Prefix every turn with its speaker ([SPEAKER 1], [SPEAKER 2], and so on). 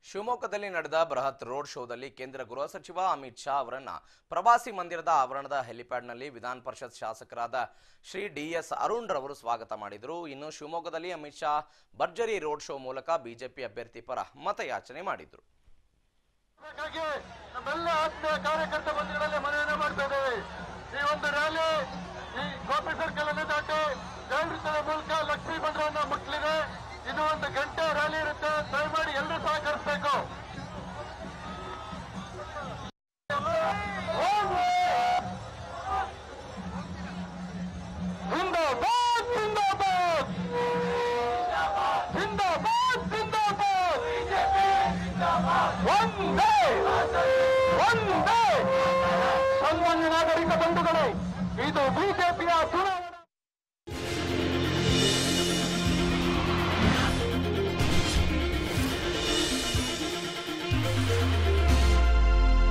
[SPEAKER 1] ಶಿವಮೊಗ್ಗದಲ್ಲಿ ನಡೆದ ಬೃಹತ್ ರೋಡ್ ಶೋದಲ್ಲಿ ಕೇಂದ್ರ ಗೃಹ ಸಚಿವ ಅಮಿತ್ ಶಾ ಅವರನ್ನ ಪ್ರವಾಸಿ ಮಂದಿರದ ಆವರಣದ ಹೆಲಿಪ್ಯಾಡ್ನಲ್ಲಿ ವಿಧಾನ ಪರಿಷತ್ ಶಾಸಕರಾದ ಶ್ರೀ ಡಿ ಎಸ್ ಅರುಣ್ ರವರು ಸ್ವಾಗತ ಮಾಡಿದರು ಇನ್ನು ಶಿವಮೊಗ್ಗದಲ್ಲಿ ಅಮಿತ್ ಶಾ ಭರ್ಜರಿ ರೋಡ್ ಶೋ ಮೂಲಕ ಬಿಜೆಪಿ ಅಭ್ಯರ್ಥಿ ಪರ ಮತಯಾಚನೆ ಮಾಡಿದರು
[SPEAKER 2] ಹಾಗಾಗಿ ನಮ್ಮೆಲ್ಲ ಆತ್ಮೀಯ ಕಾರ್ಯಕರ್ತ ಬಂಧುಗಳಲ್ಲಿ ಮನವಿಯನ್ನು ಮಾಡ್ತಾ ಇದ್ದೇವೆ ಈ ಒಂದು ರ್ಯಾಲಿ ಈ ಗೋಪಿ ಸರ್ಕಲ್ ಅನ್ನು ದಾಟಿ ಜಯವೃತ್ತದ ಮೂಲಕ ಲಕ್ಷ್ಮೀ ಬಂಧುವನ್ನ ಮುಟ್ಟಲಿದೆ ಇದು ಒಂದು ಗಂಟೆ ರ್ಯಾಲಿ ಇರುತ್ತೆ ದಯಮಾಡಿ ಎಲ್ಲರೂ ಸಹಕರಿಸಬೇಕು ಜಿಂದಾಬಾದ್ ಜಿಂದಾಬಾದ್ ಜಿಂದಾಬಾದ್ ಜಿಂದಾಬಾದ್ ಒಂದೇ ಒಂದೇ ಸನ್ಮಾನ್ಯ ನಾಗರಿಕ ಬಂಧುಗಳೇ ಇದು ಬಿಜೆಪಿಯ ಚುನಾವಣೆ